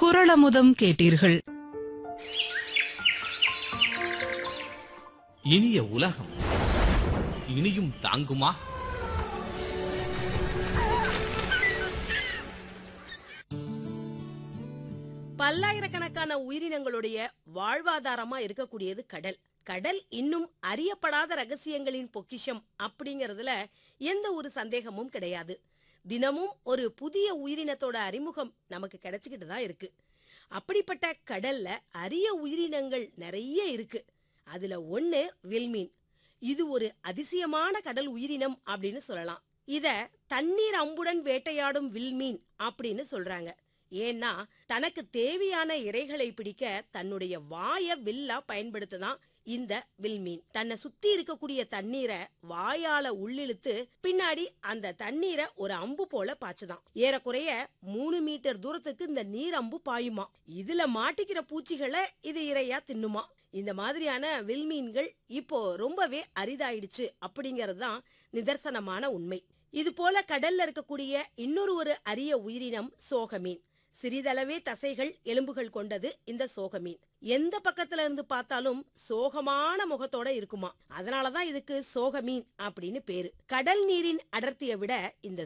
குரளமுதம் கேட்டீர்கள் இனிய உலகம் இனியும் தாங்குமா பல்லாயிரக்கணக்கான உயிரினங்களுடைய வாழ்வாதாரமா இருக்கக்கூடியது கடல் கடல் இன்னும் அறியப்படாத ரகசியங்களின் பொக்கிஷம் அப்படிங்கறதுல எந்த ஒரு சந்தேகமும் கிடையாது தினமும் ஒரு புதிய உயிரினத்தோட அறிமுகம் நமக்கு கிடைச்சுக்கிட்டு தான் இருக்கு அப்படிப்பட்ட கடல்ல அரிய உயிரினங்கள் நிறைய இருக்கு அதுல ஒண்ணு வில்மீன் இது ஒரு அதிசயமான கடல் உயிரினம் அப்படின்னு சொல்லலாம் இத தண்ணீர் அம்புடன் வேட்டையாடும் வில்மீன் அப்படின்னு சொல்றாங்க ஏன்னா தனக்கு தேவையான இரைகளை பிடிக்க தன்னுடைய வாய வில்லா பயன்படுத்துதான் இந்த வில்மீன் தன்னை சுத்தி இருக்கக்கூடிய தண்ணீரை வாயால உள்ளிழுத்து பின்னாடி அந்த தண்ணீரை ஒரு அம்பு போல பாய்ச்சுதான் ஏறக்குறைய மூணு மீட்டர் தூரத்துக்கு இந்த நீர் அம்பு பாயுமா இதுல மாட்டிக்கிற பூச்சிகளை இது இரையா தின்னுமா இந்த மாதிரியான வில்மீன்கள் இப்போ ரொம்பவே அரிதாயிடுச்சு அப்படிங்கறது தான் நிதர்சனமான உண்மை இது போல கடல்ல இருக்கக்கூடிய இன்னொரு ஒரு அரிய உயிரினம் சோகமீன் சிறிதளவே தசைகள் எலும்புகள் கொண்டது இந்த சோகமீன் எந்த பக்கத்துல இருந்து பார்த்தாலும் சோகமான முகத்தோட இருக்குமா அதனாலதான் இதுக்கு சோகமீன் அப்படின்னு பேரு கடல் நீரின் அடர்த்தியை விட இந்த